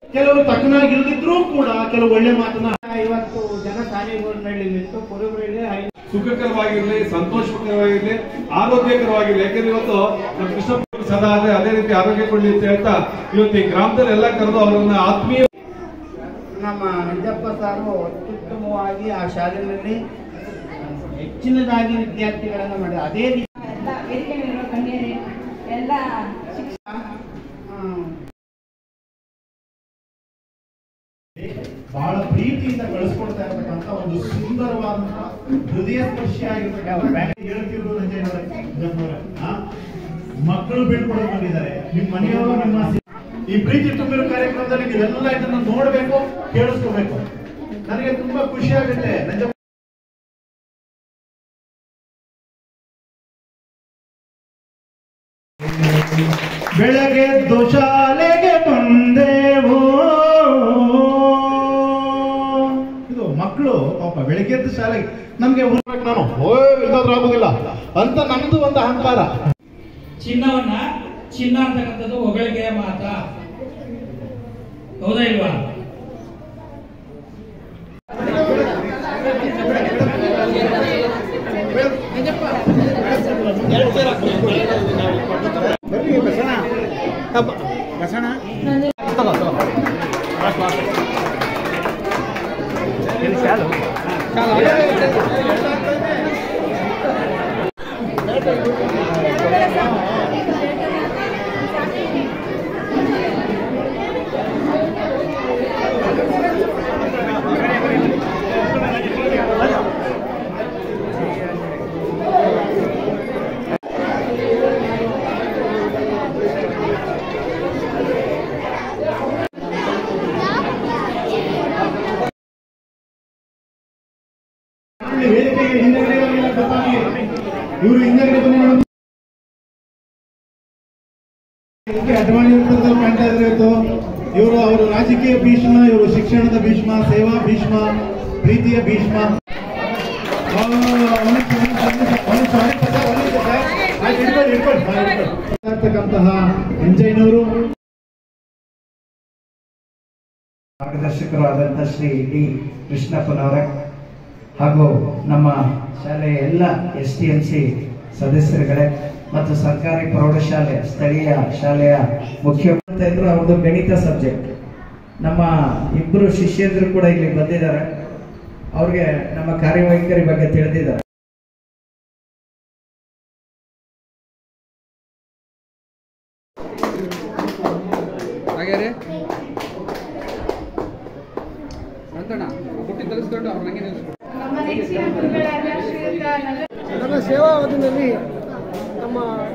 ಕೆಲವರು ತಕ್ಕನಾಗಿ ಇಲ್ದಿದ್ರೂ ಕೂಡ ಕೆಲವು ಒಳ್ಳೆ ಮಾತನ್ನ ಇವತ್ತು ಜನ ಶಾಲೆಗಳಲ್ಲಿ ನಿಂತು ಕುರುಬರಲ್ಲಿ ಐ ಸುಖಕರವಾಗಿರ್ಲಿ ಸಂತೋಷಕರವಾಗಿರ್ಲಿ ಆರೋಗ್ಯಕರವಾಗಿರ್ಲಿ ಯಾಕಂದ್ರೆ ಇವತ್ತು ನಮ್ಮ ಕೃಷ್ಣಪ್ಪ ಸದಾ ಅದೇ ಅದೇ ರೀತಿ ಆರೋಗ್ಯ ಕೊಡ್ಲಿ ಅಂತ ಹೇಳ್ತಾ ಇವತ್ತು ಈ ಗ್ರಾಮದಲ್ಲಿ ಎಲ್ಲ ಕರೆದು ಅವರನ್ನ ಆತ್ಮೀಯ ನಮ್ಮ ನಂಜಪ್ಪ ಸಾರು ಅತ್ಯುತ್ತಮವಾಗಿ ಆ ಶಾಲೆಯಲ್ಲಿ ಹೆಚ್ಚಿನದಾಗಿ ವಿದ್ಯಾರ್ಥಿಗಳನ್ನ ಮಾಡಿದ ಅದೇ ರೀತಿ ಎಲ್ಲ ವೇದಿಕೆ ಮೇಲಿರುವ ಗಣ್ಯರೇ ಎಲ್ಲ ಶಿಕ್ಷಕ ಆ, ಬಹಳ ಪ್ರೀತಿಯಿಂದ ಕಳಿಸ್ಕೊಡ್ತಾ ಇರ್ತಕ್ಕಂಥ ಒಂದು ಸುಂದರವಾದಂತಹ ಹೃದಯ ಸ್ಪರ್ಶಿ ಆಗಿರ್ತಕ್ಕಂಥ ಹೇಳ್ತಿದ್ರು ನಂಜೇಗೌಡ ಜಪ್ಪನವರೇ. ಆ? ಮಕ್ಕಳು ಬೀಳ್ಕೊಡೋದು ಬಂದಿದ್ದಾರೆ ನಿಮ್ಮ ಮನೆಯವರು ನಿಮ್ಮ ಸಿ- ಈ ಪ್ರೀತಿ ತುಂಬಿರೋ ಕಾರ್ಯಕ್ರಮದಲ್ಲಿ ನೀವೆಲ್ಲ ಇದನ್ನ ನೋಡ್ಬೇಕು ಕೇಳಿಸ್ಕೋಬೇಕು ನನಗೆ ತುಂಬಾ ಖುಷಿ ಆಗುತ್ತೆ ನಂಜಪ್ಪ ಬೆಳಗೆದ್ದು ಶಾಲೆಗೆ ಬಂದೆವು ಇದು ಮಕ್ಕಳು ಪಾಪ ಬೆಳಗ್ಗೆದ್ದು ಶಾಲೆಗೆ ನಮ್ಗೆ ಹೋಗ್ಬೇಕು ನಾನು ಓ ಇಲ್ಲಾದ್ರೂ ಆಗುದಿಲ್ಲ ಅಂತ ನಮ್ದು ಒಂದು ಅಹಂಕಾರ ಚಿನ್ನವನ್ನ ಚಿನ್ನ ಅಂತಕ್ಕಂಥದ್ದು ಹೊಗಳಿಕೆಯ ಮಾತ ಹೌದಾ ಇಲ್ವಾ ಇಲ್ಲಿ ವೇದಿಕೆಗೆ ಹಿಂದೆಗಡೆ ಇರೋರಿಗೆಲ್ಲ ಗೊತ್ತಾಗಿ ಇವರು ಹಿಂದೆಗಡೆ ಬನ್ನಿ ಮೇಡಮ್ ಅಡ್ವಾಣಿ ವೃತ್ತದಲ್ಲಿ ಕಾಣ್ತಾ ಇದ್ರೆ ಇವತ್ತು ಇವರು ಅವರು ರಾಜಕೀಯ ಭೀಷ್ಮ ಇವರು ಶಿಕ್ಷಣದ ಭೀಷ್ಮ ಸೇವಾ ಭೀಷ್ಮ ಪ್ರೀತಿಯ ಭೀಷ್ಮ ಆ, ಒಂದ್ ನಿಮಿಷ, ಒಂದ್ ನಿಮಿಷ, ಒಂದ್ ನಿಮಿಷ, ಒಂದ್ ನಿಮಿಷ, ಒಂದ್ ನಿಮಿಷ ಸರ್. ಆಯ್ತು, ಇಟ್ಕೊಳ್ಳಿ, ಇಟ್ಕೊಳ್ಳಿ, ಹಾ, ಇಟ್ಕೊಳ್ಳಿ. ಇರ್ತಕ್ಕಂತಹ ಎಂಜೈನವರು ಮಾರ್ಗದರ್ಶಕರು ಆದಂಥ ಶ್ರೀ ಡಿ ಕೃಷ್ಣಪ್ಪನವರೇ ಹಾಗೂ ನಮ್ಮ ಶಾಲೆಯ ಎಲ್ಲ ಎಸ್ ಟಿ ಎಂ ಸಿ ಸದಸ್ಯರುಗಳೇ ಮತ್ತು ಸರ್ಕಾರಿ ಪ್ರೌಢಶಾಲೆ ಸ್ಥಳೀಯ ಶಾಲೆಯ ಮುಖ್ಯ ಮಾಡ್ತಾ ಇದ್ರು ಅವ್ರದ್ದು ಗಣಿತ ಸಬ್ಜೆಕ್ಟ್ ನಮ್ಮ ಇಬ್ಬರು ಶಿಷ್ಯಂದ್ರು ಕೂಡ ಇಲ್ಲಿ ಬಂದಿದ್ದಾರೆ ಅವ್ರಿಗೆ ನಮ್ಮ ಕಾರ್ಯವೈಖರಿ ಬಗ್ಗೆ ತಿಳಿದಿದ್ದಾರೆ ನಮ್ಮ ನೆಚ್ಚಿನ ಗುರುಗಳಾದ ಶ್ರೀಯುತ ನಲ್ಲ ನನ್ನ ಸೇವಾವಧಿಯಲ್ಲಿ ನಮ್ಮ